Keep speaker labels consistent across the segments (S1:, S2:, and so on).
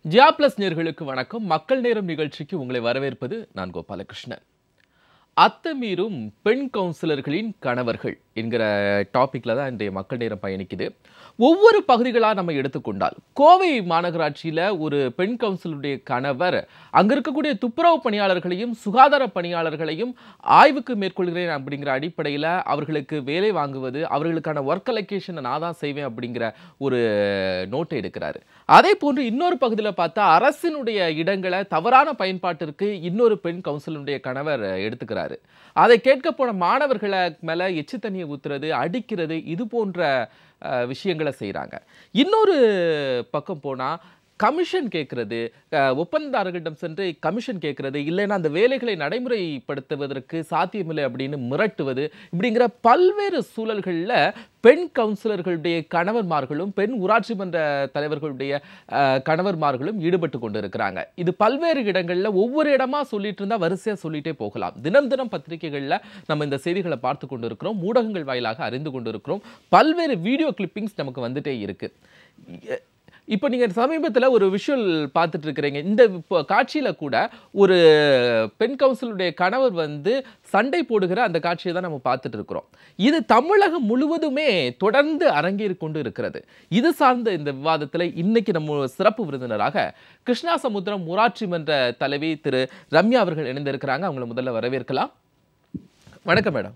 S1: ஜியா plus நேர்களுக்கு வணக்கம் மக்கள் நேரம் நிகழ்ச்சிக்கு உங்களை வரவேற்பது நான் கோபாலகிருஷ்ணன் அத்துமீறும் பெண் கவுன்சிலர்களின் கணவர்கள் என்கிற டாபிக்ல தான் இன்றைய மக்கள் நேரம் பயணிக்குது ஒவ்வொரு பகுதிகளாக நம்ம எடுத்துக்கொண்டால் கோவை மாநகராட்சியில் ஒரு பெண் கவுன்சிலருடைய கணவர் அங்க இருக்கக்கூடிய துப்புரவு பணியாளர்களையும் சுகாதார பணியாளர்களையும் ஆய்வுக்கு மேற்கொள்கிறேன் அப்படிங்கிற அடிப்படையில் அவர்களுக்கு வேலை வாங்குவது அவர்களுக்கான ஒர்க் அலோகேஷனை நான் தான் செய்வேன் அப்படிங்கிற ஒரு நோட்டை எடுக்கிறாரு அதே போன்று இன்னொரு பகுதியில் பார்த்தா அரசினுடைய இடங்களை தவறான பயன்பாட்டிற்கு இன்னொரு பெண் கவுன்சிலருடைய கணவர் எடுத்துக்கிறாரு அதை கேட்க போன மாணவர்களை மேலே எச்சு தண்ணியை ஊத்துறது அடிக்கிறது இது போன்ற அஹ், விஷயங்களை செய்கிறாங்க இன்னொரு பக்கம் போனால் கமிஷன் கேட்கறது அஹ், ஒப்பந்ததாரர்களிடம் சென்று கமிஷன் கேட்கறது இல்லைன்னா அந்த வேலைகளை நடைமுறைப்படுத்துவதற்கு சாத்தியமில்லை அப்படின்னு மிரட்டுவது இப்படிங்கிற பல்வேறு சூழல்களில் பெண் கவுன்சிலர்களுடைய கணவன்மார்களும் பெண் ஊராட்சி மன்ற தலைவர்களுடைய அஹ், கணவன்மார்களும் ஈடுபட்டு கொண்டு இருக்கிறாங்க இது பல்வேறு இடங்களில் ஒவ்வொரு இடமா சொல்லிட்டு இருந்தா வரிசையா சொல்லிட்டே போகலாம் தினம் தினம் பத்திரிகைகளில் நம்ம இந்த செய்திகளை பார்த்து கொண்டு இருக்கிறோம் ஊடகங்கள் வாயிலாக அறிந்து கொண்டு இருக்கிறோம் பல்வேறு வீடியோ கிளிப்பிங்ஸ் நமக்கு வந்துட்டே இருக்கு எ- இப்போ நீங்க சமீபத்துல ஒரு விஷுவல் பார்த்துட்டு இருக்கிறீங்க இந்த இப்போ காட்சியில கூட ஒரு பெண் கவுன்சிலுடைய கணவர் வந்து சண்டை போடுகிற அந்த காட்சியை தான் நம்ம பார்த்துட்டு இருக்கிறோம் இது தமிழகம் முழுவதுமே தொடர்ந்து அரங்கேறி கொண்டு இருக்கிறது இது சார்ந்த இந்த விவாதத்துல இன்னைக்கு நம்ம சிறப்பு விருந்தினராக கிருஷ்ணா சமுத்திரம் ஊராட்சி மன்ற தலைவி திரு ரம்யா அவர்கள் இணைந்திருக்கிறாங்க அவங்கள முதல்ல வரவேற்கலாம் வணக்கம் மேடம்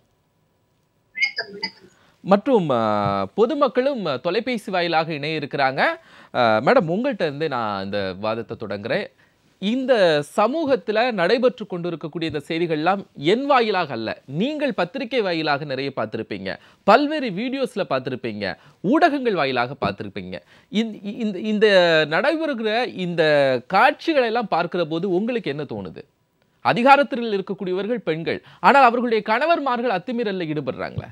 S1: மற்றும் அஹ், பொதுமக்களும் தொலைபேசி வாயிலாக இணைய இருக்கிறாங்க அஹ், மேடம் உங்கள்கிட்ட இருந்து நான் இந்த வாதத்தை தொடங்குறேன் இந்த சமூகத்தில் நடைபெற்று கொண்டிருக்கக்கூடிய இந்த செய்திகள்லாம் என் வாயிலாக அல்ல நீங்கள் பத்திரிகை வாயிலாக நிறைய பார்த்துருப்பீங்க பல்வேறு வீடியோஸில் பார்த்துருப்பீங்க ஊடகங்கள் வாயிலாக பார்த்துருப்பீங்க இந்த இந்த இந்த நடைபெறுகிற இந்த காட்சிகளை எல்லாம் பார்க்கிற போது உங்களுக்கு என்ன தோணுது அதிகாரத்தில் இருக்கக்கூடியவர்கள் பெண்கள் ஆனால் அவர்களுடைய கணவர்மார்கள் அத்துமீறல்ல ஈடுபடுறாங்களே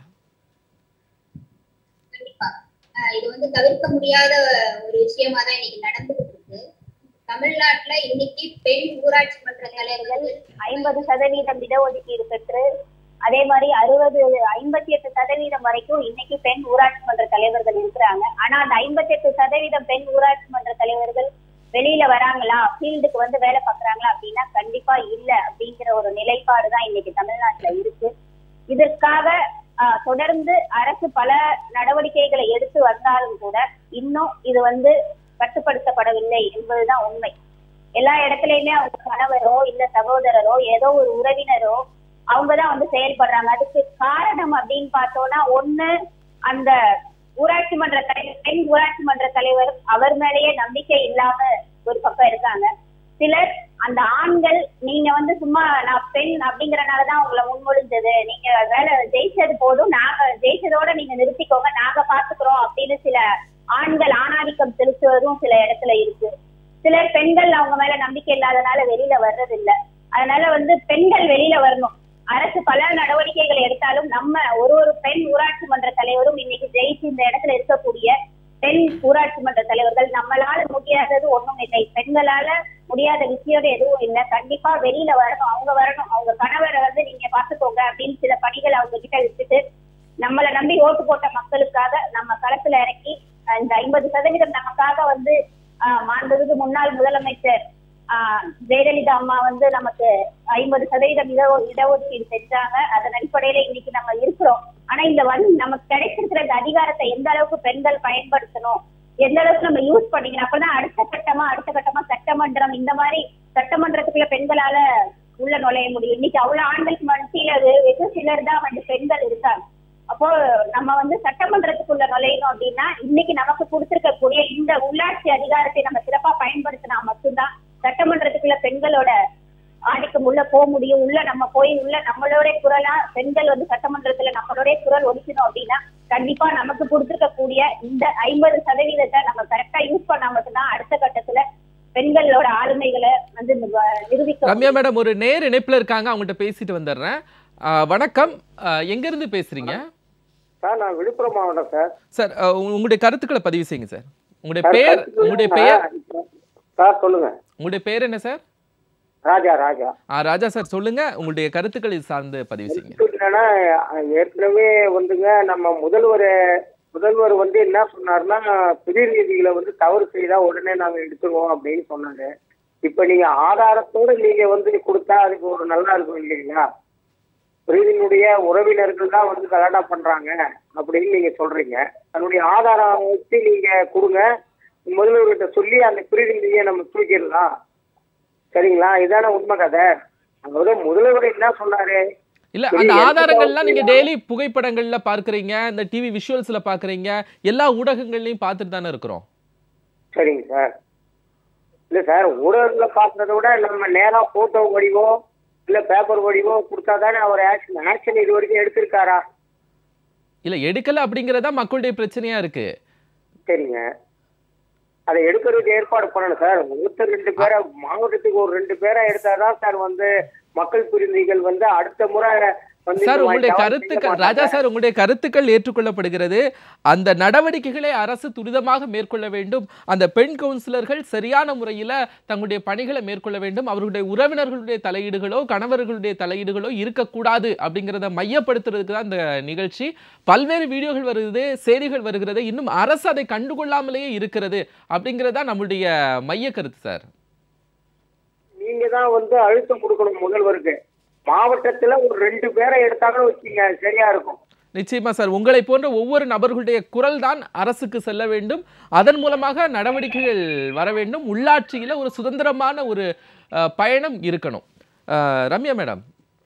S2: கண்டிப்பா ஆஹ் இது வந்து தவிர்க்க முடியாத ஒரு விஷயமா தான் இன்னைக்கு நடந்துகிட்டு இருக்கு தமிழ்நாட்டுல இன்னைக்கு பெண் ஊராட்சி மன்ற தலைவர்கள்
S3: ஐம்பது சதவீதம் இடஒதுக்கீடு பெற்று அதே மாதிரி அறுபது ஐம்பத்தி எட்டு சதவீதம் வரைக்கும் இன்னைக்கு பெண் ஊராட்சி மன்ற தலைவர்கள் இருக்கிறாங்க ஆனா அந்த ஐம்பத்தி எட்டு சதவீதம் பெண் ஊராட்சி மன்ற தலைவர்கள் வெளியில வராங்களா ஃபீல்டுக்கு வந்து வேலை பார்க்கறாங்களா அப்படின்னா கண்டிப்பா இல்ல அப்படிங்கிற ஒரு நிலைப்பாடு தான் இன்னைக்கு தமிழ்நாட்டுல இருக்கு இதற்காக ஆஹ், தொடர்ந்து அரசு பல நடவடிக்கைகளை எடுத்து வந்தாலும் கூட இன்னும் இது வந்து கட்டுப்படுத்தப்படவில்லை என்பதுதான் உண்மை எல்லா இடத்துலயுமே அவங்க கணவரோ இல்ல சகோதரரோ ஏதோ ஒரு உறவினரோ அவங்கதான் வந்து செயல்படுறாங்க அதுக்கு காரணம் அப்படின்னு பார்த்தோம்னா ஒண்ணு அந்த ஊராட்சி மன்ற தலைவர் பெண் ஊராட்சி மன்ற தலைவர் அவர் மேலேயே நம்பிக்கை இல்லாம ஒரு பக்கம் இருக்காங்க சிலர் அந்த ஆண்கள் நீங்க வந்து சும்மா நான் பெண் அப்படிங்கறனாலதான் உங்களை முன்மொழிஞ்சது நீங்க வேலை ஜெயிச்சது போதும் நாங்க ஜெயிச்சதோட நீங்க நிறுத்திக்கோங்க நாங்க பாத்துக்கிறோம் அப்படின்னு சில ஆண்கள் ஆணாதிக்கம் செலுத்துவதும் சில இடத்துல இருக்கு சிலர் பெண்கள் அவங்க மேல நம்பிக்கை இல்லாதனால வெளியில வர்றது இல்ல அதனால வந்து பெண்கள் வெளியில வரணும் அரசு பல நடவடிக்கைகள் எடுத்தாலும் நம்ம ஒரு ஒரு பெண் ஊராட்சி மன்ற தலைவரும் இன்னைக்கு ஜெயிச்சு இந்த இடத்துல இருக்கக்கூடிய பெண் ஊராட்சி மன்ற தலைவர்கள் நம்மளால முடியாதது ஒண்ணும் இல்லை பெண்களால முடியாத விஷயம் எதுவும் இல்லை கண்டிப்பா வெளியில வரணும் அவங்க வரணும் அவங்க கணவரை வந்து நீங்க பாத்துக்கோங்க அப்படின்னு சில பணிகள் அவங்க கிட்ட விட்டுட்டு நம்மளை நம்பி ஓட்டு போட்ட மக்களுக்காக நம்ம களத்துல இறக்கி அஹ், இந்த ஐம்பது சதவீதம் நமக்காக வந்து ஆஹ், மாண்புமிகு முன்னாள் முதலமைச்சர் ஆஹ், ஜெயலலிதா அம்மா வந்து நமக்கு ஐம்பது சதவீதம் இட இடஒதுக்கீடு செஞ்சாங்க அதன் அடிப்படையில இன்னைக்கு நம்ம இருக்கிறோம் ஆனா இந்த வந்து நமக்கு கிடைச்சிருக்கிற இந்த அதிகாரத்தை எந்த அளவுக்கு பெண்கள் பயன்படுத்தணும் எந்த அளவுக்கு நம்ம யூஸ் பண்ணிக்கணும் அப்பதான் அடுத்த கட்டமா அடுத்த கட்டமா சட்டமன்றம் இந்த மாதிரி சட்டமன்றத்துக்குள்ள பெண்களால உள்ள நுழைய முடியும் இன்னைக்கு அவ்வளவு ஆண்களுக்கு மத்தியில வெ- வெகு சிலர் தான் வந்து பெண்கள் இருக்காங்க அப்போ நம்ம வந்து சட்டமன்றத்துக்குள்ள நுழையணும் அப்படின்னா இன்னைக்கு நமக்கு கொடுத்திருக்கக்கூடிய இந்த உள்ளாட்சி அதிகாரத்தை நம்ம சிறப்பா பயன்படுத்தினா மட்டும்தான் சட்டமன்றத்துக்குள்ள பெண்களோட ஆதிக்கம் உள்ள போக முடியும் உள்ள நம்ம போய் உள்ள நம்மளோட குரலா பெண்கள் வந்து சட்டமன்றத்துல நம்மளோட குரல் ஒலிக்கணும் அப்படின்னா கண்டிப்பா நமக்கு கொடுத்திருக்கக்கூடிய இந்த ஐம்பது சதவீதத்தை நம்ம கரெக்டா யூஸ் பண்ணா மட்டும்தான் அடுத்த கட்டத்துல பெண்களோட ஆளுமைகளை வந்து நிர்வ- நிரூபிக்க
S1: ரம்யா மேடம் ஒரு நேர் இணைப்புல இருக்காங்க அவங்கள்ட்ட பேசிட்டு வந்துடுறேன் அஹ், வணக்கம் அஹ், எங்க இருந்து பேசுறீங்க
S4: சார் நான் விழுப்புரம் மாவட்டம் சார்
S1: சார் அஹ், உங்க- உங்களுடைய கருத்துக்களை பதிவு செய்யுங்க சார் உங்களுடைய
S4: சார்,
S1: பெயர்
S4: கருத்து
S1: உங்களுடைய
S4: சொல்லுங்க.
S1: பெயர்
S4: சார் சொல்லுங்க
S1: உங்களுடைய பெயர் என்ன சார்
S4: ராஜா ராஜா
S1: ஆ ராஜா சார் சொல்லுங்க உங்களுடைய கருத்துக்கள் இது சார்ந்து பதிவு செய்யுங்க
S4: என்னன்னா ஏற்கனவே வந்துங்க நம்ம முதல்வர் முதல்வர் முதல்வர் வந்து என்ன சொன்னாருன்னா பிரதிநிதிகளை வந்து தவறு செய்தா உடனே நாங்க எடுத்துருவோம் அப்படின்னு சொன்னாரு இப்ப நீங்க ஆதாரத்தோட நீங்க வந்து கொடுத்தா அதுக்கு ஒரு நல்லா இருக்கும் இல்லைங்களா பிரதிநிதியுடைய உறவினர்கள் தான் வந்து கலாட்டா பண்றாங்க அப்படின்னு நீங்க சொல்றீங்க அதனுடைய ஆதாரம் வச்சு நீங்க கொடுங்க முதல்வர்கிட்ட சொல்லி அந்த பிரதிநிதியை நம்ம தூக்கிடலாம் சரிங்களா இதான உண்மை கதை அதாவது முதல்வர் என்ன சொன்னாரு
S1: இல்ல
S4: சரி,
S1: அந்த
S4: எனக்கு
S1: ஆதாரங்கள்லாம் நீங்க
S4: தோணுது.
S1: டெய்லி புகைப்படங்கள்ல பார்க்கறீங்க இந்த டிவி விஷுவல்ஸ்ல பார்க்கறீங்க எல்லா ஊடகங்கள்லயும் பார்த்துட்டு தானே இருக்கிறோம்
S4: சரிங்க சார் இல்ல சார் ஊடகத்துல பாக்குறத விட நம்ம நேரா போட்டோ வடிவோ இல்ல பேப்பர் வடிவோ கொடுத்தா தானே அவர் ஆக்ஷன் ஆக்ஷன் இது வரைக்கும் எடுத்திருக்காரா
S1: இல்ல எடுக்கல அப்படிங்கறதா மக்களுடைய பிரச்சனையா இருக்கு
S4: சரிங்க அதை எடுக்கிறதுக்கு ஏற்பாடு பண்ணணும் சார் ஒருத்தர் ரெண்டு பேரை மாவட்டத்துக்கு ஒரு ரெண்டு பேரை எடுத்தாதான் சார் வந்து மக்கள் பிரதிநிதிகள் வந்து அடுத்த முறை வந்து
S1: சார்
S4: இந்த மாதிரி
S1: உங்களுடைய
S4: தவறு செய்ய
S1: கருத்துக்கள்
S4: மாட்டாங்க.
S1: ராஜா சார் உங்களுடைய கருத்துக்கள் ஏற்றுக்கொள்ளப்படுகிறது அந்த நடவடிக்கைகளை அரசு துரிதமாக மேற்கொள்ள வேண்டும் அந்த பெண் கவுன்சிலர்கள் சரியான முறையில தங்களுடைய பணிகளை மேற்கொள்ள வேண்டும் அவர்களுடைய உறவினர்களுடைய தலையீடுகளோ கணவர்களுடைய தலையீடுகளோ இருக்கக்கூடாது அப்படிங்கிறத மையப்படுத்துறதுக்கு தான் இந்த நிகழ்ச்சி பல்வேறு வீடியோகள் வருகிறது செய்திகள் வருகிறது இன்னும் அரசு அதை கண்டுகொள்ளாமலேயே இருக்கிறது அப்படிங்கிறதா நம்மளுடைய மைய கருத்து சார்
S4: நீங்க தான் வந்து அழுத்தம் கொடுக்கணும் முதல்வருக்கு மாவட்டத்துல ஒரு ரெண்டு பேரை எடுத்தாங்கன்னு வச்சுங்க சரியா இருக்கும்
S1: நிச்சயமா சார் உங்களை போன்ற ஒவ்வொரு நபர்களுடைய குரல் தான் அரசுக்கு செல்ல வேண்டும் அதன் மூலமாக நடவடிக்கைகள் வர வேண்டும் உள்ளாட்சியில ஒரு சுதந்திரமான ஒரு அஹ், பயணம் இருக்கணும் அஹ், ரம்யா மேடம்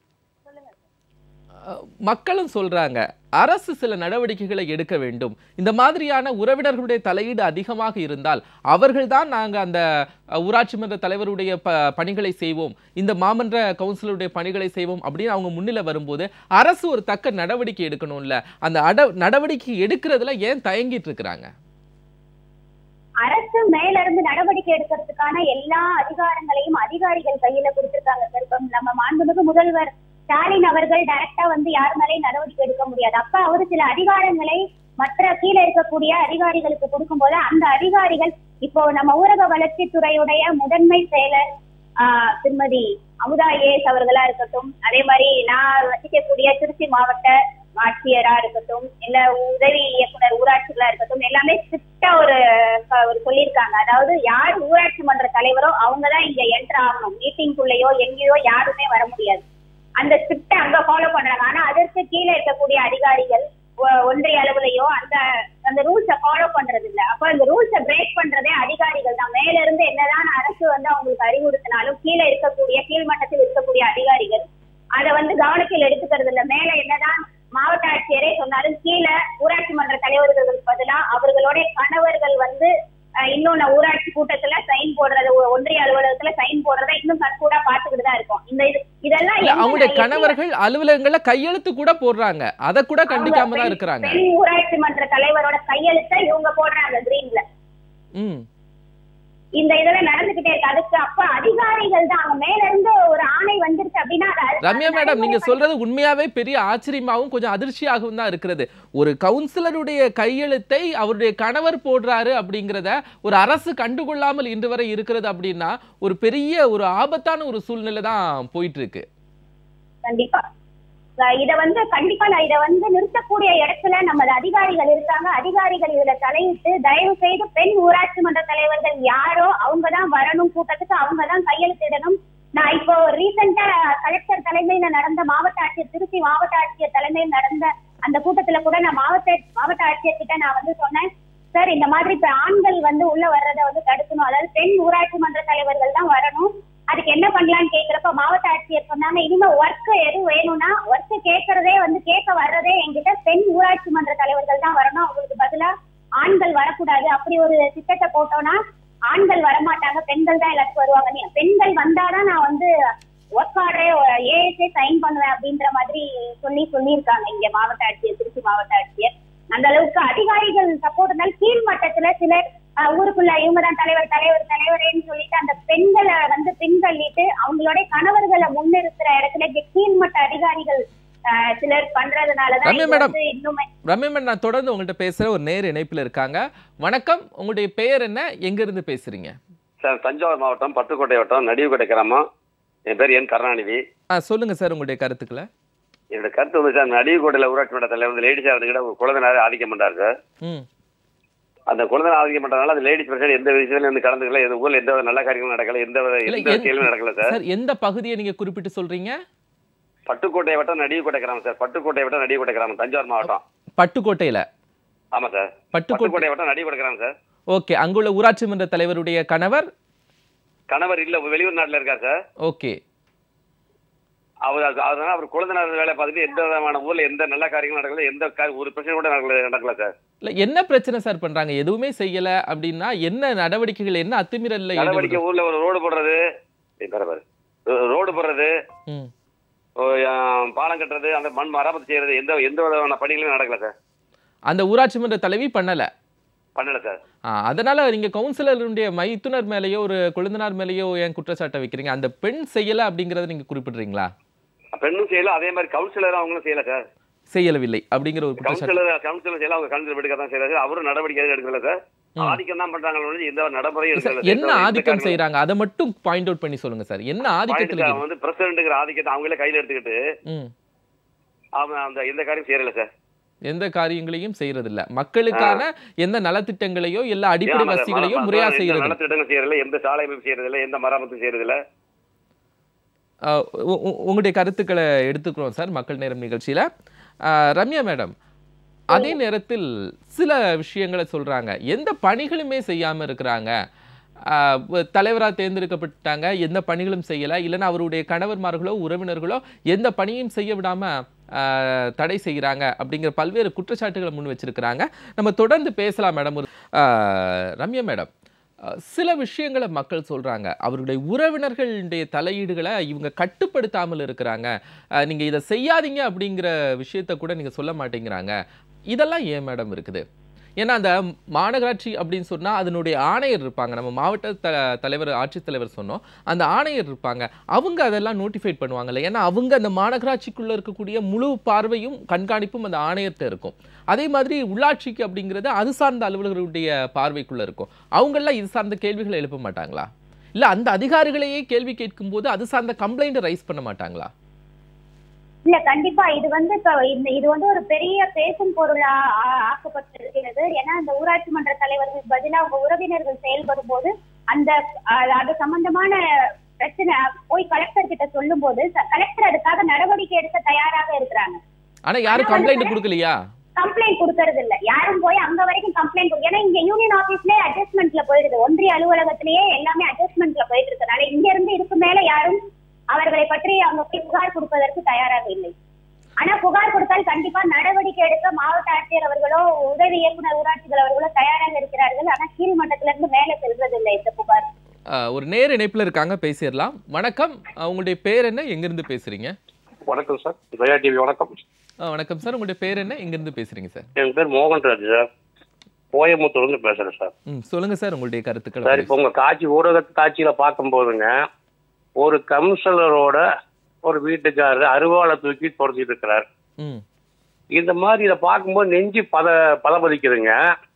S1: அஹ், மக்களும் சொல்றாங்க அரசு சில நடவடிக்கைகளை எடுக்க வேண்டும் இந்த மாதிரியான உறவினர்களுடைய தலையீடு அதிகமாக இருந்தால் அவர்கள்தான் நாங்க அந்த அஹ், ஊராட்சி மன்ற தலைவருடைய ப பணிகளை செய்வோம் இந்த மாமன்ற கவுன்சிலருடைய பணிகளை செய்வோம் அப்படின்னு அவங்க முன்னில வரும்போது அரசு ஒரு தக்க நடவடிக்கை எடுக்கணும்ல அந்த அட நடவடிக்கை எடுக்கிறதுல ஏன் தயங்கிட்டு இருக்கிறாங்க
S3: அரசு மேல இருந்து நடவடிக்கை எடுக்கிறதுக்கான எல்லா அதிகாரங்களையும் அதிகாரிகள் கையில கொடுத்திருக்காங்க சார் இப்ப நம்ம மாண்புமிகு முதல்வர் ஸ்டாலின் அவர்கள் டைரக்டா வந்து யார் மேலேயும் நடவடிக்கை எடுக்க முடியாது அப்ப அவரு சில அதிகாரங்களை மற்ற கீழே இருக்கக்கூடிய அதிகாரிகளுக்கு கொடுக்கும்போது அந்த அதிகாரிகள் இப்போ நம்ம ஊரக வளர்ச்சித்துறையுடைய முதன்மை செயலர் ஆஹ், திருமதி அமுதா ஏஎஸ் அவர்களா இருக்கட்டும் அதே மாதிரி நான் வசிக்கக்கூடிய திருச்சி மாவட்ட ஆட்சியரா இருக்கட்டும் இல்ல உதவி இயக்குனர் ஊராட்சிகளா இருக்கட்டும் எல்லாமே ஸ்ட்ரிக்டா ஒரு க- ஒரு சொல்லியிருக்காங்க அதாவது யார் ஊராட்சி மன்ற தலைவரோ அவங்கதான் இங்க என்டர் ஆகணும் மீட்டிங்குள்ளேயோ எங்கேயோ யாருமே வர முடியாது அந்த ஸ்கிரிப்டை அங்க ஃபாலோ பண்றாங்க ஆனா அதற்கு கீழே இருக்கக்கூடிய அதிகாரிகள் ஒ- ஒன்றிய அளவுலயோ அந்த அந்த ரூல்ஸை ஃபாலோ பண்றது இல்ல அப்ப அந்த ரூல்ஸை பிரேக் பண்றதே அதிகாரிகள் தான் மேல இருந்து என்னதான் அரசு வந்து அவங்களுக்கு அறிவுறுத்தினாலும் கீழே இருக்கக்கூடிய கீழ்மட்டத்தில் இருக்கக்கூடிய அதிகாரிகள் அதை வந்து கவனத்தில் எடுத்துக்கிறது இல்ல மேல என்னதான் மாவட்ட ஆட்சியரே சொன்னாலும் கீழே ஊராட்சி மன்ற தலைவர்களுக்கு பதிலா அவர்களுடைய கணவர்கள் வந்து அஹ், இன்னொன்னு ஊராட்சி கூட்டத்துல சைன் போடுறது ஒ- ஒன்றிய அலுவலகத்துல சைன் போடுறத இன்னும் கண்கூடா பாத்துக்கிட்டு தான் இருக்கோம் இந்த இது இதெல்லாம்
S1: இல்ல,
S3: எந்த
S1: அவங்களுடைய
S3: எப்படி-
S1: கணவர்கள் அலுவலகங்கள்ல கையெழுத்து கூட போடுறாங்க அதை கூட கண்டிக்காம தான்
S3: பெண்-
S1: இருக்கிறாங்க
S3: பெண் ஊராட்சி மன்ற தலைவரோட கையெழுத்தை இவங்க போடுறாங்க கிரீன்ல
S1: ம்
S3: இந்த இதெல்லாம் நடந்துகிட்டே இருக்கு அதுக்கு அப்ப அதிகாரிகள் தான் அங்க மேல இருந்து ஒரு ஆணை வந்துருச்சு அப்படின்னா அது-
S1: ரம்யா
S3: அது
S1: மேடம் நீங்க
S3: நடைமுறை
S1: சொல்றது உண்மையாவே பெரிய ஆச்சரியமாவும் கொஞ்சம் அதிர்ச்சியாகவும் தான் இருக்கிறது ஒரு கவுன்சிலருடைய கையெழுத்தை அவருடைய கணவர் போடுறாரு அப்படிங்கிறத ஒரு அரசு கண்டுகொள்ளாமல் இன்று வரை இருக்கிறது அப்படின்னா ஒரு பெரிய ஒரு ஆபத்தான ஒரு சூழ்நிலை தான் போயிட்டு இருக்கு
S3: கண்டிப்பா அஹ் இத வந்து கண்டிப்பா நான் இத வந்து நிறுத்தக்கூடிய இடத்துல நமது அதிகாரிகள் இருக்காங்க அதிகாரிகள் இதுல தலையிட்டு தயவு செய்து பெண் ஊராட்சி மன்ற தலைவர்கள் யாரோ அவங்க தான் வரணும் கூட்டத்துக்கு அவங்க தான் கையெழுத்திடணும் நான் இப்போ ரீசெண்டா கலெக்டர் தலைமையில நடந்த மாவட்ட ஆட்சியர் திருச்சி மாவட்ட ஆட்சியர் தலைமையில் நடந்த அந்த கூட்டத்துல கூட நான் மாவட்ட மாவட்ட ஆட்சியர் கிட்ட நான் வந்து சொன்னேன் சார் இந்த மாதிரி இப்ப ஆண்கள் வந்து உள்ள வர்றதை வந்து தடுக்கணும் அதாவது பெண் ஊராட்சி மன்ற தலைவர்கள் தான் வரணும் அதுக்கு என்ன பண்ணலாம்னு கேக்குறப்ப மாவட்ட ஆட்சியர் சொன்னாங்க இனிமே ஒர்க் எது வேணும்னா ஒர்க் கேட்கறதே வந்து கேட்க வர்றதே என்கிட்ட பெண் ஊராட்சி மன்ற தலைவர்கள் தான் வரணும் அவங்களுக்கு பதிலா ஆண்கள் வரக்கூடாது அப்படி ஒரு திட்டத்தை போட்டோம்னா ஆண்கள் வரமாட்டாங்க பெண்கள் தான் எல்லாத்துக்கும் வருவாங்க நீ- பெண்கள் வந்தாதான் நான் வந்து ஒர்க் ஆர்டரே ஏஎஸ்ஏ சைன் பண்ணுவேன் அப்படின்ற மாதிரி சொல்லி சொல்லியிருக்காங்க இங்க மாவட்ட ஆட்சியர் திருச்சி மாவட்ட ஆட்சியர் அந்த அளவுக்கு அதிகாரிகள் சப்போர்ட் இருந்தாலும் கீழ் மட்டத்துல சிலர் அஹ், ஊருக்குள்ள இவங்க தான் தலைவர் தலைவர் தலைவரேன்னு சொல்லிட்டு அந்த பெண்களை வந்து பின்தள்ளிட்டு அவங்களுடைய கணவர்களை முன்னிறுத்துற இடத்துல இங்க கீழ்மட்ட அதிகாரிகள் அஹ், சிலர் பண்றதுனாலதான்
S1: ரம்யா
S3: இது
S1: மேடம்.
S3: வந்து இன்னுமே
S1: ரம்யா மேடம் நான் தொடர்ந்து உங்கள்கிட்ட பேசுற ஒரு நேர் இணைப்பில் இருக்காங்க வணக்கம் உங்களுடைய பெயர் என்ன எங்க இருந்து பேசுறீங்க
S5: சார் தஞ்சாவூர் மாவட்டம் பட்டுக்கோட்டை வட்டம் நடிவுக்கோட்டை கிராமம் என் பேர் என் கருணாநிதி
S1: ஆ சொல்லுங்க சார் உங்களுடைய கருத்துக்களை
S5: என்னோட கருத்து வந்து சார் நடிகோட்டையில் ஊராட்சி மன்ற தலைவர் வந்து லேடிஸ் அவர்கிட்ட ஒரு குழந்தைனால ஆதிக்கம் பண்றாரு சார்
S1: ம்
S5: அந்த குழந்தை ஆதிக்கம் பண்றதுனால அந்த லேடிஸ் பிரச்சனை எந்த விஷயத்துலயும் வந்து கலந்துக்கல எந்த ஊர்ல எந்த வித நல்ல காரியங்களும் நடக்கல எந்த வித
S1: இல்ல,
S5: எந்த
S1: எந்த-
S5: செயலும் நடக்கல சார்
S1: சார் எந்த பகுதியை நீங்க குறிப்பிட்டு சொல்றீங்க
S5: பட்டுக்கோட்டை வட்டம் நடிகோட்டை கிராமம் சார் பட்டுக்கோட்டை வட்டம் நடிகோட்டை கிராமம் தஞ்சாவூர் மாவட்டம்
S1: பட்டுக்கோட்டையில
S5: ஆமா சார்
S1: பட்டுக்கோட்டை
S5: பட்டுக்கோட்டை வட்டம் நடிகோட்டை கிராமம் சார்
S1: ஓகே அங்குள்ள ஊராட்சி மன்ற தலைவருடைய கணவர்
S5: கணவர் இல்ல வெளியூர் நாட்டுல இருக்கார் சார்
S1: ஓகே
S5: அவர் அது- அதனால அவர் குழந்தைனார் வேலை பார்த்துட்டு எந்த விதமான ஊர்ல எந்த நல்ல காரியங்களும் நடக்கல எந்த கா- ஒரு பிரச்சனை கூட நடக்கல நடக்கல சார்
S1: இல்ல என்ன பிரச்சனை சார் பண்றாங்க எதுவுமே செய்யல அப்படின்னா என்ன நடவடிக்கைகள் என்ன அத்துமீறல்ல
S5: நடவடிக்கை
S1: ஈடுபடு-
S5: ஊர்ல ஒரு ரோடு போடுறது ஏய், பாரு, பாரு. ரோ- ரோடு போடுறது
S1: ம்.
S5: ஓ, ஆ, பாலம் கட்டுறது அந்த மண் மராமத்து செய்யறது எந்த எந்த விதமான பணிகளும் நடக்கல சார்
S1: அந்த ஊராட்சி மன்ற தலைவி பண்ணல
S5: பண்ணல சார்
S1: ஆ, அதனால நீங்க கவுன்சிலருடைய மைத்துனர் மேலேயோ ஒரு கொழுந்தனார் மேலேயோ ஏன் குற்றச்சாட்டை வைக்கிறீங்க அந்த பெண் செய்யல அப்படிங்கறத நீங்க குறிப்பிடுறீங்களா
S5: பெண்ணும் செய்யல அதே மாதிரி கவுன்சிலரும் அவங்களும் செய்யல சார்
S1: செய்யலவில்லை அப்படிங்கிற ஒரு குற்றச்சாட்டு
S5: கவுன்சிலர் கவுன்சிலர் செய்யல அவங்க கவுன்சிலர் வீட்டுக்கு தான் செய்யறாரு அவரும் நடவடிக்கை எதுவும் எடுக்கல சார்
S1: ம்.
S5: ஆதிக்கம் தான் பண்றாங்க ஒழிஞ்சு எந்த நடைமுறையும்
S1: சார்,
S5: எடுக்கல
S1: என்ன ஆதிக்கம் செய்யறாங்க அதை மட்டும் பாயிண்ட் அவுட் பண்ணி சொல்லுங்க சார் என்ன ஆதிக்கத்துல
S5: செய்யறாங்க
S1: இது?
S5: வந்து பிரசிடண்ட்டுங்கிற ஆதிக்கத்தை அவங்களே கையில எடுத்துக்கிட்டு
S1: ம்
S5: அவன் அந்த எந்த காரியம் செய்யல சார்
S1: எந்த காரியங்களையும் செய்யறது இல்ல மக்களுக்கான எந்த நலத்திட்டங்களையோ எல்லா அடிப்படை
S5: ஏன் ம-
S1: வசதிகளையும்
S5: ம-
S1: முறையா
S5: எந்த
S1: செய்யறது இல்ல.
S5: நலத்திட்டங்களும் செய்யறதில்ல எந்த சாலை அமைப்பு செய்யறதில்ல எந்த மராமத்து செய்யறதில்ல
S1: ஆஹ் உ- உ- உங்களுடைய கருத்துக்களை எடுத்துக்கிறோம் சார் மக்கள் நேரம் நிகழ்ச்சியில ஆஹ் ரம்யா மேடம் அதே நேரத்தில் சில விஷயங்களை சொல்றாங்க எந்த பணிகளுமே செய்யாம இருக்கிறாங்க ஆஹ் வ- தலைவரா தேர்ந்தெடுக்கப்பட்டாங்க எந்த பணிகளும் செய்யல இல்லைன்னா அவருடைய கணவர்மார்களோ உறவினர்களோ எந்த பணியும் செய்ய விடாம ஆஹ் தடை செய்கிறாங்க அப்படிங்கிற பல்வேறு குற்றச்சாட்டுகளை முன் வச்சிருக்கிறாங்க நம்ம தொடர்ந்து பேசலாம் மேடம் ஒரு ஆஹ் ரம்யா மேடம் அஹ் சில விஷயங்களை மக்கள் சொல்றாங்க அவருடைய உறவினர்களுடைய தலையீடுகளை இவங்க கட்டுப்படுத்தாமல் இருக்கிறாங்க அஹ் நீங்க இதை செய்யாதீங்க அப்படிங்கிற விஷயத்த கூட நீங்க சொல்ல மாட்டேங்கிறாங்க இதெல்லாம் ஏன் மேடம் இருக்குது ஏன்னா அந்த மாநகராட்சி அப்படின்னு சொன்னா அதனுடைய ஆணையர் இருப்பாங்க நம்ம மாவட்ட த தலைவர் ஆட்சித்தலைவர் சொன்னோம் அந்த ஆணையர் இருப்பாங்க அவங்க அதெல்லாம் நோட்டிஃபைட் பண்ணுவாங்கல்ல ஏன்னா அவங்க அந்த மாநகராட்சிக்குள்ள இருக்கக்கூடிய முழு பார்வையும் கண்காணிப்பும் அந்த ஆணையர்கிட்ட இருக்கும் அதே மாதிரி உள்ளாட்சிக்கு அப்படிங்கிறது அது சார்ந்த அலுவலர்களுடைய பார்வைக்குள்ள இருக்கும் அவங்கெல்லாம் இது சார்ந்த கேள்விகளை எழுப்ப மாட்டாங்களா இல்ல அந்த அதிகாரிகளையே கேள்வி கேட்கும்போது அது சார்ந்த கம்ப்ளைண்ட் ரைஸ் பண்ண மாட்டாங்களா
S3: இல்ல கண்டிப்பா இது வந்து இப்ப இந்த இது வந்து ஒரு பெரிய பேசும் பொருளா ஆ- ஆக்கப்பட்டிருக்கிறது ஏன்னா அந்த ஊராட்சி மன்ற தலைவர்கள் பதிலா அவங்க உறவினர்கள் செயல்படும் போது அந்த அ- அது சம்பந்தமான பிரச்சனை போய் கலெக்டர் கிட்ட சொல்லும் போது கலெக்டர் அதுக்காக நடவடிக்கை எடுக்க தயாராக இருக்கிறாங்க
S1: ஆனா யாரும் கம்ப்ளைண்ட் கொடுக்கலையா
S3: கம்ப்ளைண்ட் கொடுக்கறது இல்ல யாரும் போய் அங்க வரைக்கும் கம்ப்ளைண்ட் ஏன்னா இங்க யூனியன் ஆபீஸ்லயே அட்ஜஸ்ட்மெண்ட்ல போயிடுது ஒன்றிய அலுவலகத்திலேயே எல்லாமே அட்ஜஸ்ட்மெண்ட்ல போயிட்டு இருக்கனால இங்க இருந்து இதுக்கு மேல யாரும் அவர்களை பற்றி அவங்க போய் புகார் கொடுப்பதற்கு தயாராக இல்லை ஆனா புகார் கொடுத்தால் கண்டிப்பா நடவடிக்கை எடுக்க மாவட்ட ஆட்சியர் அவர்களோ உதவி இயக்குனர் ஊராட்சிகள் அவர்களோ தயாராக இருக்கிறார்கள் ஆனா கீழ் மட்டத்துல இருந்து மேல செல்வதில்லை இந்த புகார்
S1: அஹ், ஒரு நேர் இணைப்புல இருக்காங்க பேசிடலாம் வணக்கம் அஹ், உங்களுடைய பேர் என்ன எங்கிருந்து பேசுறீங்க
S6: வணக்கம் சார் ஜெயா டிவி வணக்கம்
S1: அஹ், வணக்கம் சார் உங்களுடைய பேர் என்ன எங்கிருந்து பேசுறீங்க சார்
S6: என் பேர் மோகன்ராஜ் சார் கோயம்புத்தூர்லேருந்து பேசுறேன் சார்
S1: ம் சொல்லுங்க சார் உங்களுடைய கருத்துக்கள்
S6: சார் இப்போ உங்க காட்சி ஊடக காட்சியில பார்க்கும்போதுங்க ஒரு கவுன்சிலரோட ஒரு வீட்டுக்காரர் அருவாளை தூக்கி துரத்திட்டு இருக்கிறார்
S1: ம்
S6: இந்த மாதிரி இதை பார்க்கும்போது நெஞ்சு பத பதபதிக்குதுங்க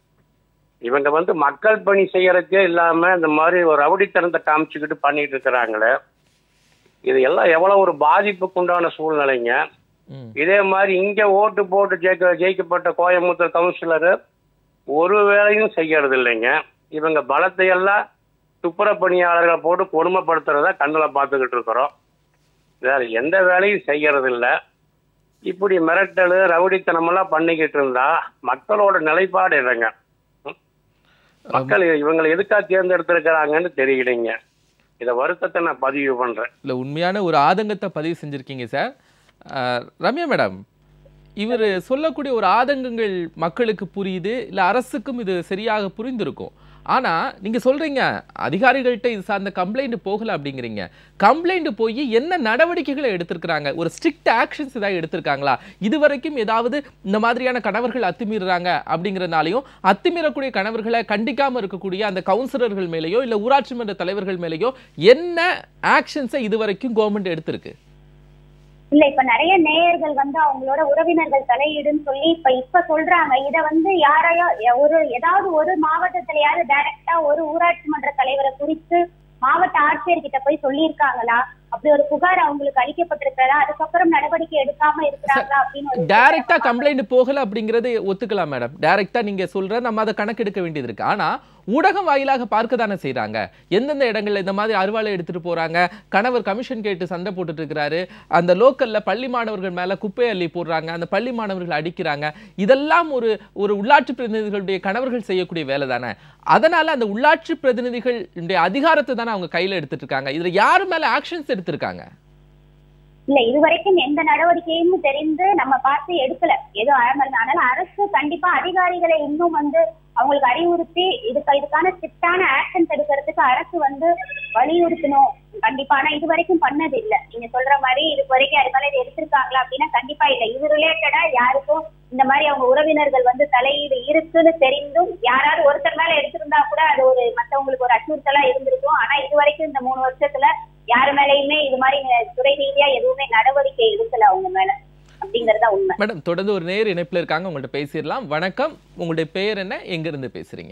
S6: இவங்க வந்து மக்கள் பணி செய்யறதுக்கே இல்லாம இந்த மாதிரி ஒரு ரவுடித்தனத்தை காமிச்சுக்கிட்டு பண்ணிட்டு இருக்கிறாங்களே இது எல்லாம் எவ்வளவு ஒரு பாதிப்புக்கு உண்டான சூழ்நிலைங்க
S1: ம்
S6: இதே மாதிரி இங்க ஓட்டு போட்டு ஜெயிக்க ஜெயிக்கப்பட்ட கோயம்புத்தூர் கவுன்சிலர் ஒரு வேலையும் செய்யறது இல்லைங்க இவங்க பலத்தை எல்லாம் துப்புரவு பணியாளர்களை போட்டு கொடுமைப்படுத்துறத கண்ணில் பார்த்துக்கிட்டு இருக்கிறோம் வேற எந்த வேலையும் செய்யறது இல்ல இப்படி மிரட்டல் ரவுடித்தனமெல்லாம் பண்ணிக்கிட்டு இருந்தா மக்களோட நிலைப்பாடு இல்லைங்க ம்? மக்கள் இவங்களை எதுக்காக தேர்ந்தெடுத்திருக்கிறாங்கன்னு தெரியலைங்க இத வருத்தத்தை நான் பதிவு பண்றேன்
S1: இல்ல உண்மையான ஒரு ஆதங்கத்தை பதிவு செஞ்சிருக்கீங்க சார் அஹ், ரம்யா மேடம் இவர் சொல்லக்கூடிய ஒரு ஆதங்கங்கள் மக்களுக்கு புரியுது இல்ல அரசுக்கும் இது சரியாக புரிந்திருக்கும் ஆனா நீங்க சொல்றீங்க அதிகாரிகள்கிட்ட இது சார்ந்த கம்ப்ளைண்ட் போகல அப்படிங்கிறீங்க கம்ப்ளைண்ட் போய் என்ன நடவடிக்கைகளை எடுத்திருக்கிறாங்க ஒரு ஸ்ட்ரிக்ட் ஆக்ஷன்ஸ் ஏதாவது எடுத்திருக்காங்களா இதுவரைக்கும் ஏதாவது இந்த மாதிரியான கணவர்கள் அத்துமீறுறாங்க அப்படிங்கிறனாலையும் அத்துமீறக்கூடிய கணவர்களை கண்டிக்காம இருக்கக்கூடிய அந்த கவுன்சிலர்கள் மேலேயோ இல்ல ஊராட்சி மன்ற தலைவர்கள் மேலேயோ என்ன ஆக்ஷன்ஸை இதுவரைக்கும் கவர்மெண்ட் எடுத்திருக்கு
S3: இல்ல இப்ப நிறைய நேயர்கள் வந்து அவங்களோட உறவினர்கள் தலையீடுன்னு சொல்லி இப்ப இப்ப சொல்றாங்க இத வந்து யாரையோ ஒரு ஏதாவது ஒரு மாவட்டத்திலயாவது டைரக்டா ஒரு ஊராட்சி மன்ற தலைவரை குறித்து மாவட்ட ஆட்சியர் கிட்ட போய் சொல்லியிருக்காங்களா அப்படி ஒரு புகார் அவங்களுக்கு அளிக்கப்பட்டிருக்கிறதா அதுக்கப்புறம் நடவடிக்கை எடுக்காம இருக்கிறாங்களா அப்படின்னு ஒரு
S1: டைரக்டா கம்ப்ளைண்ட் போகல அப்படிங்கறது ஒத்துக்கலாம் மேடம் டைரக்டா நீங்க சொல்ற நம்ம அதை கணக்கெடுக்க வேண்டியது இருக்கு ஆனா ஊடகம் வாயிலாக பார்க்க தானே செய்றாங்க எந்தெந்த இடங்கள்ல இந்த மாதிரி அருவாளை எடுத்துட்டு போறாங்க கணவர் கமிஷன் கேட்டு சண்டை போட்டுட்டு இருக்கிறாரு அந்த லோக்கல்ல பள்ளி மாணவர்கள் மேல குப்பை அள்ளி போடுறாங்க அந்த பள்ளி மாணவர்கள் அடிக்கிறாங்க இதெல்லாம் ஒரு ஒரு உள்ளாட்சி பிரதிநிதிகளுடைய கணவர்கள் செய்யக்கூடிய வேலை தானே அதனால அந்த உள்ளாட்சி பிரதிநிதிகளுடைய அதிகாரத்தை தானே அவங்க கையில எடுத்துட்டு இருக்காங்க இதுல யாரு மேல ஆக்ஷன்ஸ் எடுத்திருக்காங்க
S3: இல்ல இதுவரைக்கும் எந்த நடவடிக்கையும் தெரிந்து நம்ம பார்த்து எடுக்கல ஏதோ ஆரம்பம் அதனால அரசு கண்டிப்பா அதிகாரிகளை இன்னும் வந்து அவங்களுக்கு அறிவுறுத்தி இதுக்கு இதுக்கான ஸ்ட்ரிக்டான ஆக்ஷன்ஸ் எடுக்கிறதுக்கு அரசு வந்து வலியுறுத்தணும் கண்டிப்பா ஆனா இது வரைக்கும் பண்ணது இல்ல நீங்க சொல்ற மாதிரி இது வரைக்கும் அது மேல இது எடுத்திருக்காங்களா அப்படின்னா கண்டிப்பா இல்ல இது ரிலேட்டடா யாருக்கும் இந்த மாதிரி அவங்க உறவினர்கள் வந்து தலையீடு இருக்குன்னு தெரிந்தும் யாராவது ஒருத்தர் மேல எடுத்திருந்தா கூட அது ஒரு மத்தவங்களுக்கு ஒரு அச்சுறுத்தலா இருந்திருக்கும் ஆனா இது வரைக்கும் இந்த மூணு வருஷத்துல யாரு மேலயுமே இது மாதிரி துறை ரீதியா எதுவுமே நடவடிக்கை எடுக்கல அவங்க மேல அப்படிங்கறதா உண்மை
S1: மேடம் தொடர்ந்து ஒரு நேர் இணைப்புல இருக்காங்க உங்கள்ட்ட பேசிடலாம் வணக்கம் உங்களுடைய பெயர் என்ன எங்க இருந்து பேசுறீங்க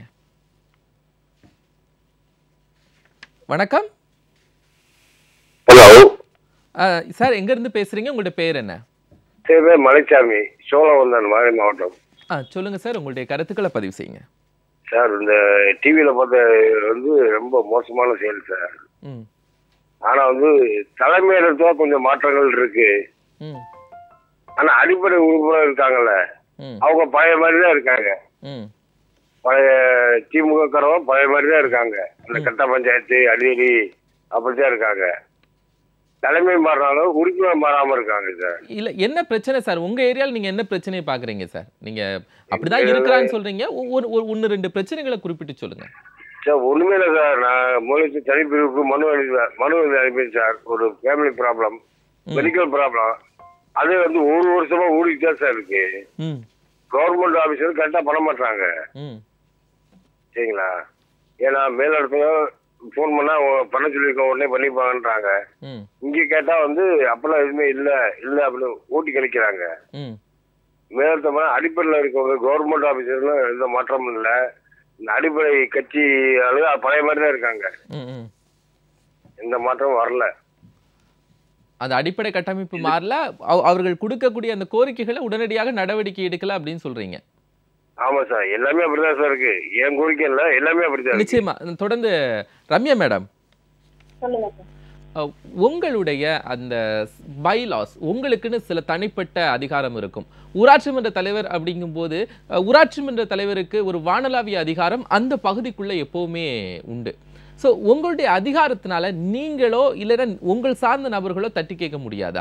S1: வணக்கம்
S7: ஹலோ
S1: அஹ், சார் எங்க இருந்து பேசுறீங்க உங்களுடைய பெயர் என்ன
S7: சரி பேர் மலைச்சாமி சோழவந்தான் மதுரை மாவட்டம்
S1: ஆ சொல்லுங்க சார் உங்களுடைய கருத்துக்களை பதிவு செய்யுங்க
S7: சார் இந்த டிவியில் பார்த்த வந்து ரொம்ப மோசமான செயல் சார்
S1: ம்
S7: ஆனால் வந்து தலைமையிடத்துல கொஞ்சம் மாற்றங்கள் இருக்கு
S1: ம்
S7: ஆனால் அடிப்படை உறுப்பினர் இருக்காங்கல்ல
S1: ம்
S7: அவங்க பழைய மாதிரி தான் இருக்காங்க
S1: ம்
S7: பழைய திமுக காரவங்க பழைய மாதிரி தான் இருக்காங்க அந்த கட்ட பஞ்சாயத்து அடியடி அப்படித்தான் இருக்காங்க தலைமை மாறினாலும் உறுப்பினர் மாறாம இருக்காங்க சார்
S1: இல்ல என்ன பிரச்சனை சார் உங்க ஏரியால நீங்க என்ன பிரச்சனையை பாக்குறீங்க சார் நீங்க அப்படிதான் இருக்கிறான்னு சொல்றீங்க ஒ- ஒரு ஒரு ஒன்னு ரெண்டு பிரச்சனைகளை குறிப்பிட்டு சொல்லுங்க
S7: சார் ஒண்ணுமே இல்லை சார் நான் முதலீட்டு தனிப்பிரிவுக்கு மனு எழுதி மனு எழுதி அனுப்பிச்சேன் சார் ஒரு ஃபேமிலி ப்ராப்ளம் மெடிக்கல் ப்ராப்ளம் அது வந்து ஒரு வருஷமா ஓடிட்டு தான் சார் இருக்கு
S1: ம்
S7: கவர்மெண்ட் ஆஃபீஸர் கரெக்டாக பண்ண மாட்டாங்க
S1: ம்
S7: சரிங்களா ஏன்னா மேலிடத்துல ஃபோன் பண்ணா உ- பண்ண சொல்லியிருக்கோம் உடனே பண்ணிப்பாங்கன்றாங்க
S1: ம்
S7: இங்கே கேட்டா வந்து அப்பெல்லாம் எதுவுமே இல்லை இல்லை அப்படின்னு ஓட்டி கழிக்கிறாங்க
S1: ம்
S7: மேலிடத்துல அடிப்படையில் இருக்கவங்க கவர்மெண்ட் ஆஃபீஸர்ல எந்த மாற்றமும் இல்லை இந்த அடிப்படை கட்சி ஆளுங்க பழைய மாதிரி தான் இருக்காங்க
S1: ம் ம்
S7: எந்த மாற்றமும் வரல
S1: அந்த அடிப்படை கட்டமைப்பு மாறல அவ- அவர்கள் கொடுக்கக்கூடிய அந்த கோரிக்கைகளை உடனடியாக நடவடிக்கை எடுக்கல அப்படின்னு சொல்றீங்க
S7: ஆமா சார் எல்லாமே அப்படிதான் சார் இருக்கு என் கோரிக்கை இல்ல எல்லாமே அப்படிதான் இருக்கு
S1: நிச்சயமா தொடர்ந்து ரம்யா மேடம்
S3: சொல்லுங்க சார்
S1: அஹ், உங்களுடைய அந்த பைலாஸ் உங்களுக்குன்னு சில தனிப்பட்ட அதிகாரம் இருக்கும் ஊராட்சி மன்ற தலைவர் அப்படிங்கும்போது அஹ், ஊராட்சி மன்ற தலைவருக்கு ஒரு வானளாவிய அதிகாரம் அந்த பகுதிக்குள்ள எப்பவுமே உண்டு ஸோ உங்களுடைய அதிகாரத்தினால நீங்களோ இல்லைன்னா உங்கள் சார்ந்த நபர்களோ தட்டி கேட்க முடியாதா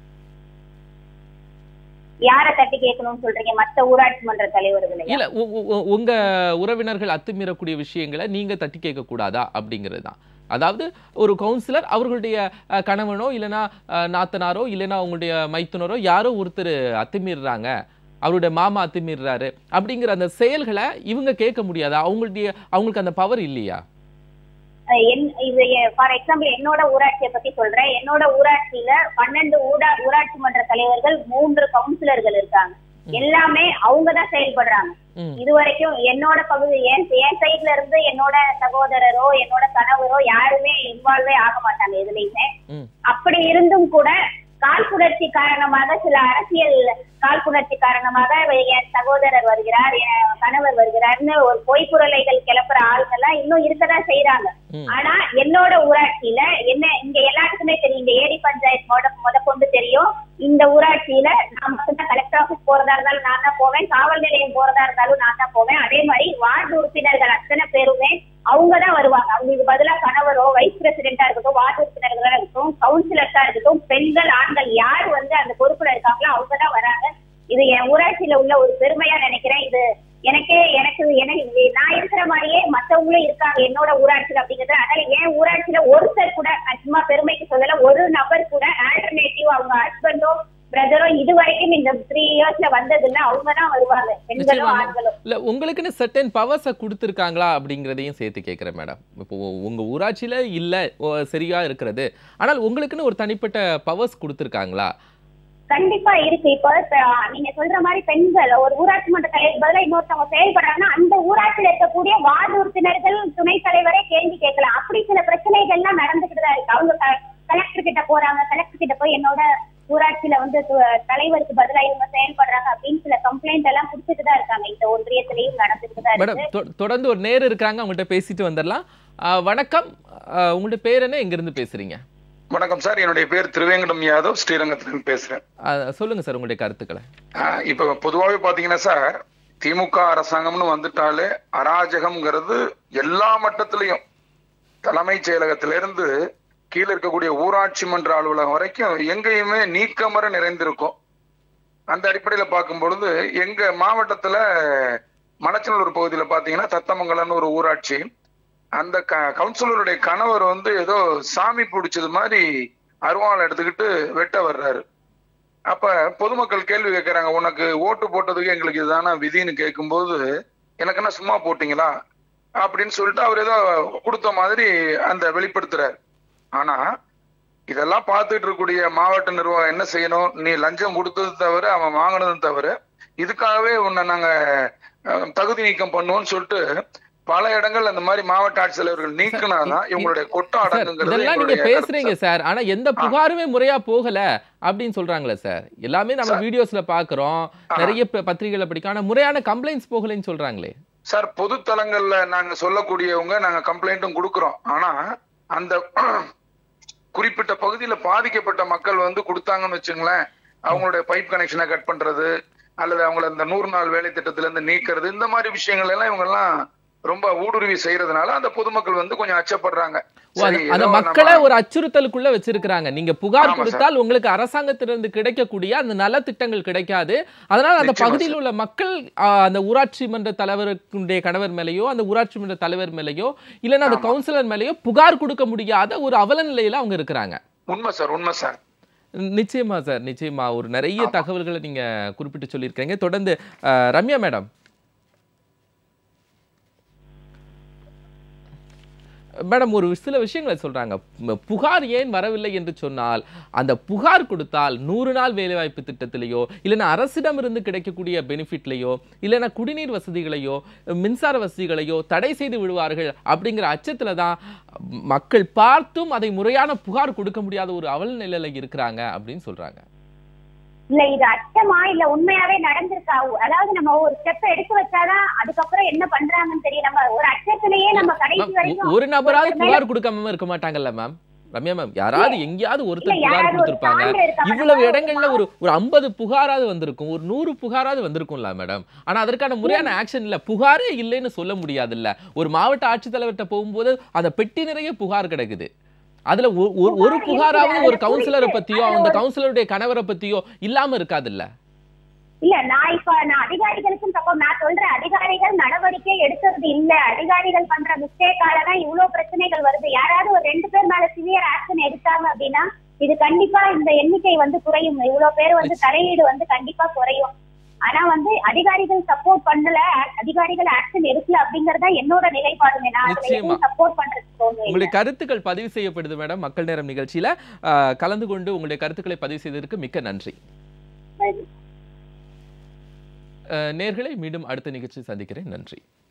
S3: யார தட்டி கேட்கணும்னு சொல்றீங்க மத்த ஊராட்சி மன்ற தலைவர்களை
S1: இல்ல உ- உ- உ- உங்க உறவினர்கள் அத்துமீறக்கூடிய விஷயங்களை நீங்க தட்டி கேட்க கூடாதா அப்படிங்கிறது தான் அதாவது ஒரு கவுன்சிலர் அவர்களுடைய அஹ், கணவனோ இல்லைன்னா அஹ், நாத்தனாரோ இல்லைன்னா அவங்களுடைய மைத்துனரோ யாரோ ஒருத்தர் அத்துமீறுறாங்க அவருடைய மாமா அத்துமீறுறாரு அப்படிங்கிற அந்த செயல்களை இவங்க கேட்க முடியாதா அவங்களுடைய அவங்களுக்கு அந்த பவர் இல்லையா
S3: அஹ் என்- இது ஃபார் எக்ஸாம்பிள் என்னோட ஊராட்சியை பத்தி சொல்றேன் என்னோட ஊராட்சியில பன்னெண்டு ஊடா ஊராட்சி மன்ற தலைவர்கள் மூன்று கவுன்சிலர்கள் இருக்காங்க எல்லாமே அவங்க தான் செயல்படுறாங்க
S1: ம்.
S3: இது வரைக்கும் என்னோட பகுதி என் என் சைட்ல இருந்து என்னோட சகோதரரோ என்னோட கணவரோ யாருமே இன்வால்வே ஆக மாட்டாங்க எதுலையுமே
S1: ம்
S3: அப்படி இருந்தும் கூட காழ்ப்புணர்ச்சி காரணமாக சில அரசியல் காழ்ப்புணர்ச்சி காரணமாக என் சகோதரர் வருகிறார் என் கணவர் வருகிறார்னு ஒரு பொய்ப்புரலைகள் கிளப்புற ஆளுங்கெல்லாம் இன்னும் இருக்கதான் செய்யறாங்க
S1: ம்.
S3: ஆனா என்னோட ஊராட்சியில என்ன இங்க எல்லாத்துக்குமே தெரியும் இந்த ஏடி பஞ்சாயத்து முத முத கொண்டு தெரியும் இந்த ஊராட்சியில நான் மட்டும்தான் கலெக்டர் ஆபீஸ் போறதா இருந்தாலும் நான் தான் போவேன் காவல் நிலையம் போறதா இருந்தாலும் நான் தான் போவேன் அதே மாதிரி வார்டு உறுப்பினர்கள் அத்தனை பேருமே அவங்க தான் வருவாங்க அவங்களுக்கு பதிலா கணவரோ வைஸ் பிரசிடென்டா இருக்கட்டும் வார்டு உறுப்பினர்களா இருக்கட்டும் கவுன்சிலர்ஸா இருக்கட்டும் பெண்கள் ஆண்கள் யார் வந்து அந்த பொறுப்புல இருக்காங்களோ அவங்க தான் வராங்க இது என் ஊராட்சியில உள்ள ஒரு பெருமையா நினைக்கிறேன் இது எனக்கே எனக்கு எனக்கு இது நான் இருக்கிற மாதிரியே மத்தவங்களும் இருக்காங்க என்னோட ஊராட்சியில அப்படிங்கிறது அதனால என் ஊராட்சியில ஒருத்தர் கூட நான் சும்மா பெருமைக்கு சொல்லல ஒரு நபர் கூட ஆல்டர்னேட்டிவ் அவங்க ஹஸ்பண்டோ பிரதரோ இது வரைக்கும் இந்த த்ரீ இயர்ஸ்ல வந்ததுன்னா அவங்க தான் வருவாங்க பெண்களும்
S1: நிச்சயமா.
S3: ஆண்களும்
S1: இல்ல உங்களுக்குன்னு சர்டன் பவர்ஸை கொடுத்துருக்காங்களா அப்படிங்கிறதையும் சேர்த்து கேட்குறேன் மேடம் இப்போ உ- உங்க ஊராட்சியில இல்ல ஓ, சரியா இருக்கிறது ஆனால் உங்களுக்குன்னு ஒரு தனிப்பட்ட பவர்ஸ் கொடுத்துருக்காங்களா
S3: கண்டிப்பா இருக்கு இப்ப இப்ப நீங்க சொல்ற மாதிரி பெண்கள் ஒரு ஊராட்சி மன்ற தலைவர் பதிலா இன்னொருத்தவங்க செயல்படுறாங்கன்னா அந்த ஊராட்சியில இருக்கக்கூடிய வார்டு உறுப்பினர்கள் துணைத் தலைவரே கேள்வி கேட்கலாம் அப்படி சில பிரச்சனைகள்லாம் நடந்துகிட்டு தான் இருக்கு அவங்க கலெக்டர் கலெக்டர் கிட்ட போறாங்க கலெக்டர் கிட்ட போய் என்னோட ஊராட்சியில வந்து து- தலைவருக்கு பதிலா இவங்க செயல்படுறாங்க அப்படின்னு சில கம்ப்ளைண்ட் எல்லாம் கொடுத்துட்டு தான் இருக்காங்க இந்த ஒன்றியத்திலையும் நடந்துட்டு தான்
S1: மேடம்
S3: இருக்கு
S1: தொ- தொடர்ந்து ஒரு நேர் இருக்காங்க அவங்கள்ட்ட பேசிட்டு வந்துடலாம் ஆ, வணக்கம் ஆ, உங்களுடைய பேர் என்ன எங்கிருந்து பேசுறீங்க
S8: வணக்கம் சார் என்னுடைய பேர் திருவேங்கடம் யாதவ் ஸ்ரீரங்கத்திலிருந்து பேசுறேன்
S1: ஆ, சொல்லுங்க சார் உங்களுடைய கருத்துக்களை
S8: ஆஹ் இப்ப பொதுவாகவே பாத்தீங்கன்னா சார் திமுக அரசாங்கம்னு வந்துட்டாலே அராஜகம்ங்கிறது எல்லா மட்டத்திலையும் தலைமைச் செயலகத்திலிருந்து கீழே இருக்கக்கூடிய ஊராட்சி மன்ற அலுவலகம் வரைக்கும் எங்கேயுமே நீக்கமர நிறைந்திருக்கும் அந்த அடிப்படையில பார்க்கும் பொழுது எங்க மாவட்டத்துல மணச்சநல்லூர் பகுதியில பாத்தீங்கன்னா தத்தமங்கலம்னு ஒரு ஊராட்சி அந்த க கவுன்சிலருடைய கணவர் வந்து ஏதோ சாமி பிடிச்சது மாதிரி அருவாள் எடுத்துக்கிட்டு வெட்ட வர்றாரு அப்ப பொதுமக்கள் கேள்வி கேட்கறாங்க உனக்கு ஓட்டு போட்டதுக்கு எங்களுக்கு இதுதானா விதின்னு கேட்கும்போது எனக்கு என்ன சும்மா போட்டீங்களா அப்படின்னு சொல்லிட்டு அவர் ஏதோ கொடுத்த மாதிரி அந்த வெளிப்படுத்துறாரு ஆனா இதெல்லாம் பார்த்துட்டு இருக்கக்கூடிய மாவட்ட நிர்வாகம் என்ன செய்யணும் நீ லஞ்சம் கொடுத்தது தவிர அவன் வாங்கினதும் தவிர இதுக்காகவே உன்னை நாங்க அஹ், தகுதி நீக்கம் பண்ணுவோம்னு சொல்லிட்டு பல இடங்கள் அந்த மாதிரி மாவட்ட ஆட்சித்தலைவர்கள் நீக்கினாதான் இவங்களுடைய கொட்டம்
S1: சார்
S8: அடங்குங்கிறது
S1: இதெல்லாம் நீங்க
S8: எங்களுடைய கருத்து
S1: பேசுறீங்க சார் ஆனா எந்த புகாருமே முறையா போகல அப்படின்னு சொல்றாங்களே சார் எல்லாமே நம்ம வீடியோஸ்ல பாக்குறோம் நிறைய ப- பத்திரிகைகளை படிக்க ஆனா முறையான கம்ப்ளைண்ட்ஸ் போகலைன்னு சொல்றாங்களே
S8: சார் பொது தளங்கள்ல நாங்க சொல்லக்கூடியவங்க நாங்க கம்ப்ளைண்ட்டும் கொடுக்கிறோம் ஆனா அந்த குறிப்பிட்ட பகுதியில பாதிக்கப்பட்ட மக்கள் வந்து கொடுத்தாங்கன்னு வச்சுங்களேன் அவங்களுடைய பைப் கனெக்ஷனை கட் பண்றது அல்லது அவங்கள இந்த நூறு நாள் வேலை திட்டத்துல இருந்து நீக்கிறது இந்த மாதிரி விஷயங்கள் எல்லாம் இவங்க எல்லாம் ரொம்ப ஊடுருவி செய்யறதுனால அந்த பொதுமக்கள் வந்து கொஞ்சம் அச்சப்படுறாங்க
S1: ஓ, அந்த-
S8: சரி,
S1: அந்த
S8: ஏதோ
S1: மக்களை
S8: நம்ம-
S1: ஒரு அச்சுறுத்தலுக்குள்ள வச்சிருக்கிறாங்க நீங்க புகார்
S8: ஆமா சார்.
S1: கொடுத்தால் உங்களுக்கு அரசாங்கத்திலிருந்து கிடைக்கக்கூடிய அந்த நல திட்டங்கள் கிடைக்காது அதனால அந்த
S8: நிச்சயமா
S1: பகுதியில் உள்ள மக்கள் ஆ, அந்த ஊராட்சி மன்ற தலைவருடைய கணவர் மேலேயோ அந்த ஊராட்சி மன்ற தலைவர் மேலேயோ இல்லைன்னா அந்த கவுன்சிலர் மேலேயோ புகார் கொடுக்க முடியாத ஒரு அவல நிலையில அவங்க இருக்கிறாங்க
S8: உண்மை சார் உண்மை சார்
S1: நிச்சயமா சார் நிச்சயமா ஒரு நிறைய தகவல்களை நீங்க குறிப்பிட்டு சொல்லியிருக்கீங்க தொடர்ந்து ஆ, ரம்யா மேடம் மேடம் ஒரு சில விஷயங்களை சொல்றாங்க ம- புகார் ஏன் வரவில்லை என்று சொன்னால் அந்த புகார் கொடுத்தால் நூறு நாள் வேலைவாய்ப்பு திட்டத்திலேயோ இல்லைன்னா அரசிடமிருந்து கிடைக்கக்கூடிய பெனிஃபிட்லையோ இல்லைன்னா குடிநீர் வசதிகளையோ மின்சார வசதிகளையோ தடை செய்து விடுவார்கள் அப்படிங்கிற அச்சத்துல தான் மக்கள் பார்த்தும் அதை முறையான புகார் கொடுக்க முடியாத ஒரு அவல நிலையில இருக்கிறாங்க அப்படின்னு சொல்றாங்க
S3: இல்ல இது அச்சமா இல்ல உண்மையாவே நடந்திருக்கா அதாவது நம்ம ஒரு ஸ்டெப் எடுத்து வச்சாதான் அதுக்கப்புறம் என்ன பண்றாங்கன்னு தெரியும் நம்ம ஒரு அச்சத்திலேயே நம்ம கடைசி
S1: மேம்,
S3: வரைக்கும்
S1: ஒ- ஒரு நபராவது
S3: ஒருத்தர் மேல-
S1: புகார் கொடுக்காம இருக்க மாட்டாங்கல்ல மேம் ரம்யா மேம் யாராவது எங்கேயாவது ஒருத்தர்
S3: இல்ல,
S1: புகார்
S3: யாராவது ஒரு
S1: கொடுத்திருப்பாங்க
S3: சான்று இருக்காங்க.
S1: இவ்வளவு
S3: நம்ம
S1: இடங்கள்ல ஒரு ஒரு ஐம்பது புகாராவது வந்திருக்கும் ஒரு நூறு புகாராவது வந்திருக்கும்ல மேடம் ஆனா அதற்கான முறையான ஆக்ஷன் இல்ல புகாரே இல்லைன்னு சொல்ல முடியாதுல்ல ஒரு மாவட்ட ஆட்சித்தலைவர்கிட்ட போகும்போது அந்த பெட்டி நிறைய புகார் கிடக்குது அதுல ஒ- ஒ- ஒரு
S3: புகார்
S1: புகாராவது
S3: இருக்குது.
S1: ஒரு கவுன்சிலரை
S3: அதுல
S1: பத்தியோ
S3: ஒரு-
S1: அந்த கவுன்சிலருடைய கணவரை பத்தியோ இல்லாம இருக்காதுல்ல
S3: இல்ல நான் இப்ப நான் அதிகாரிகளுக்கும் தப்ப நான் சொல்றேன் அதிகாரிகள் நடவடிக்கை எடுக்கிறது இல்ல அதிகாரிகள் பண்ற மிஸ்டேக்கால தான் இவ்வளவு பிரச்சனைகள் வருது யாராவது ஒரு ரெண்டு பேர் மேல சிவியர் ஆக்ஷன் எடுத்தாங்க அப்படின்னா இது கண்டிப்பா இந்த எண்ணிக்கை வந்து குறையும் இவ்வளவு பேர் வந்து தலையீடு வந்து கண்டிப்பா குறையும் ஆனா வந்து அதிகாரிகள் சப்போர்ட் பண்ணல அதிகாரிகள் ஆக்ஷன் எடுக்கல அப்படிங்கறதா என்னோட நிலைப்பாடுங்க நான் அதுல
S1: நிச்சயமா.
S3: எதுவும் சப்போர்ட் பண்றதுக்கு தோணுது
S1: உங்களுடைய கருத்துக்கள் பதிவு செய்யப்படுது மேடம் மக்கள் நேரம் நிகழ்ச்சியில ஆஹ், கலந்து கொண்டு உங்களுடைய கருத்துக்களை பதிவு செய்ததற்கு மிக்க நன்றி அஹ், நேர்களை மீண்டும் அடுத்த நிகழ்ச்சி சந்திக்கிறேன் நன்றி